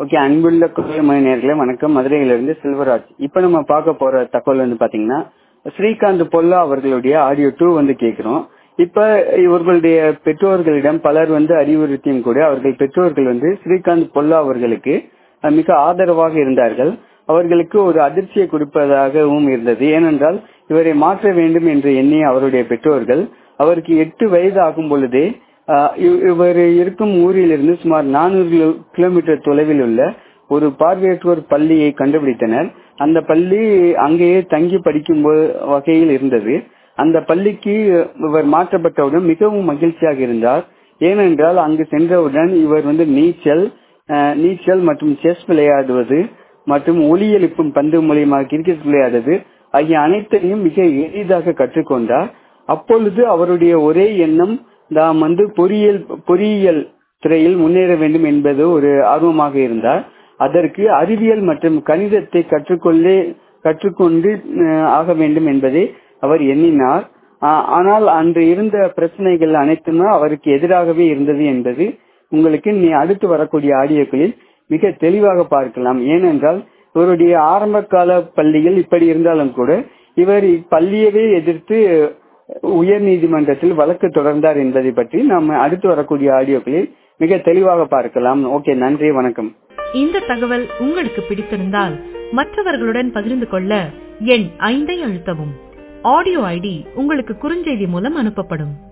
okay அன்புள்ள குரல் நேர்களே வணக்கம் மதுரையிலிருந்து செல்வராஜ் இப்ப நம்ம பார்க்க போற தகவல் வந்து பாத்தீங்கன்னா ஸ்ரீகாந்த் பொல்லா அவர்களுடைய ஆடியோ டூ வந்து கேட்கிறோம் இப்ப இவர்களுடைய பெற்றோர்களிடம் பலர் வந்து அறிவுறுத்தியும் கூட அவர்கள் பெற்றோர்கள் வந்து ஸ்ரீகாந்த் பொல்லா அவர்களுக்கு அஹ், மிக ஆதரவாக இருந்தார்கள் அவர்களுக்கு ஒரு அதிர்ச்சியை கொடுப்பதாகவும் இருந்தது ஏனென்றால் இவரை மாற்ற வேண்டும் என்று எண்ணிய அவருடைய பெற்றோர்கள் அவருக்கு எட்டு வயது ஆகும் பொழுதே ஆஹ் இவ- இவர் இருக்கும் ஊரிலிருந்து சுமார் நானூறு கிலோமீட்டர் தொலைவில் உள்ள ஒரு பார்வையற்றோர் பள்ளியை கண்டுபிடித்தனர் அந்த பள்ளி அங்கேயே தங்கி படிக்கும் போ- வகையில் இருந்தது அந்த பள்ளிக்கு இவர் மாற்றப்பட்டவுடன் மிகவும் மகிழ்ச்சியாக இருந்தார் ஏனென்றால் அங்கு சென்றவுடன் இவர் வந்து நீச்சல் ஆஹ் நீச்சல் மற்றும் செஸ் விளையாடுவது மற்றும் ஒலி எழுப்பும் பந்து மூலியமாக கிரிக்கெட் விளையாடுவது ஆகிய அனைத்தையும் மிக எளிதாக கற்றுக்கொண்டார் அப்பொழுது அவருடைய ஒரே எண்ணம் தாம் வந்து பொறியியல் பொறியியல் துறையில் முன்னேற வேண்டும் என்பது ஒரு ஆர்வமாக இருந்தார் அதற்கு அறிவியல் மற்றும் கணிதத்தை கற்றுக்கொள்ளே கற்றுக்கொண்டு அஹ், ஆக வேண்டும் என்பதை அவர் எண்ணினார் ஆ- ஆனால் அன்று இருந்த பிரச்சனைகள் அனைத்துமே அவருக்கு எதிராகவே இருந்தது என்பது உங்களுக்கு நீ அடுத்து வரக்கூடிய ஆடியோக்களில் மிக தெளிவாக பார்க்கலாம் ஏனென்றால் இவருடைய ஆரம்ப கால பள்ளியில் இப்படி இருந்தாலும் கூட இவர் இப்பள்ளியவே எதிர்த்து உயர் நீதிமன்றத்தில் வழக்கு தொடர்ந்தார் என்பதை பற்றி நாம் அடுத்து வரக்கூடிய ஆடியோக்களில் மிக தெளிவாக பார்க்கலாம் ஓகே நன்றி வணக்கம் இந்த தகவல் உங்களுக்கு பிடித்திருந்தால் மற்றவர்களுடன் பகிர்ந்து கொள்ள எண் ஐந்தை அழுத்தவும் ஆடியோ ஐடி உங்களுக்கு குறுஞ்செய்தி மூலம் அனுப்பப்படும்